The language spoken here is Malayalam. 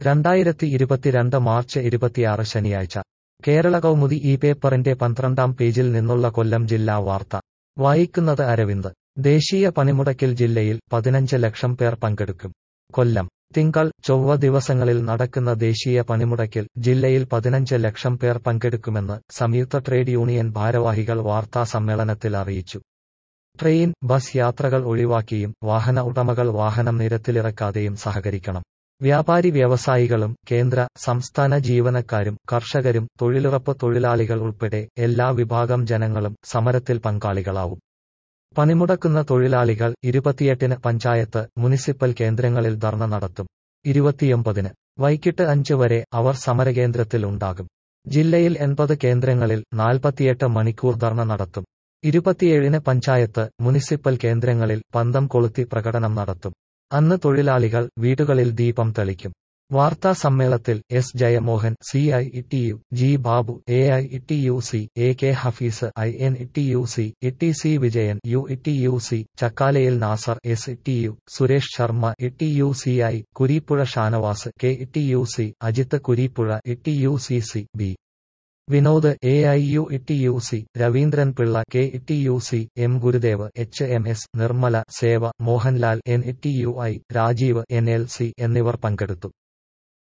രണ്ടായിരത്തി ഇരുപത്തിരണ്ട് മാർച്ച് ഇരുപത്തിയാറ് ശനിയാഴ്ച കേരള കൗമുദി ഈ പേപ്പറിന്റെ പന്ത്രണ്ടാം പേജിൽ നിന്നുള്ള കൊല്ലം ജില്ലാ വാർത്ത വായിക്കുന്നത് അരവിന്ദ് ദേശീയ പണിമുടക്കിൽ ജില്ലയിൽ പതിനഞ്ച് ലക്ഷം പേർ പങ്കെടുക്കും കൊല്ലം തിങ്കൾ ചൊവ്വ ദിവസങ്ങളിൽ നടക്കുന്ന ദേശീയ പണിമുടക്കിൽ ജില്ലയിൽ പതിനഞ്ച് ലക്ഷം പേർ പങ്കെടുക്കുമെന്ന് സംയുക്ത ട്രേഡ് യൂണിയൻ ഭാരവാഹികൾ വാർത്താ സമ്മേളനത്തിൽ അറിയിച്ചു ട്രെയിൻ ബസ് യാത്രകൾ ഒഴിവാക്കിയും വാഹന ഉടമകൾ വാഹനം നിരത്തിലിറക്കാതെയും സഹകരിക്കണം വ്യാപാരി വ്യവസായികളും കേന്ദ്ര സംസ്ഥാന ജീവനക്കാരും കർഷകരും തൊഴിലുറപ്പ് തൊഴിലാളികൾ ഉൾപ്പെടെ എല്ലാ വിഭാഗം ജനങ്ങളും സമരത്തിൽ പങ്കാളികളാവും പണിമുടക്കുന്ന തൊഴിലാളികൾ ഇരുപത്തിയെട്ടിന് പഞ്ചായത്ത് മുനിസിപ്പൽ കേന്ദ്രങ്ങളിൽ ധർണ നടത്തും ഇരുപത്തിയൊമ്പതിന് വൈകിട്ട് അഞ്ച് വരെ അവർ സമരകേന്ദ്രത്തിൽ ഉണ്ടാകും ജില്ലയിൽ എൺപത് കേന്ദ്രങ്ങളിൽ നാൽപ്പത്തിയെട്ട് മണിക്കൂർ ധർണ നടത്തും ഇരുപത്തിയേഴിന് പഞ്ചായത്ത് മുനിസിപ്പൽ കേന്ദ്രങ്ങളിൽ പന്തം കൊളുത്തി പ്രകടനം നടത്തും അന്ന് തൊഴിലാളികൾ വീടുകളിൽ ദീപം തെളിക്കും വാർത്താ സമ്മേളനത്തിൽ S Jayamohan C I T U G Babu A I T U C A K Hafeez I N T U C T C Vijayan U T U C Chakkalayil Nasar S T U Suresh Sharma T U C I Kureeppuzha Shanavas K T U C Ajith Kureeppuzha T U C C B Vinod A I U T U C Raveendran Pillai K T U C M Gurudev H M S Nirmala Seva Mohanlal N T U I Rajeev N L C എന്നിവർ പങ്കെടുത്തു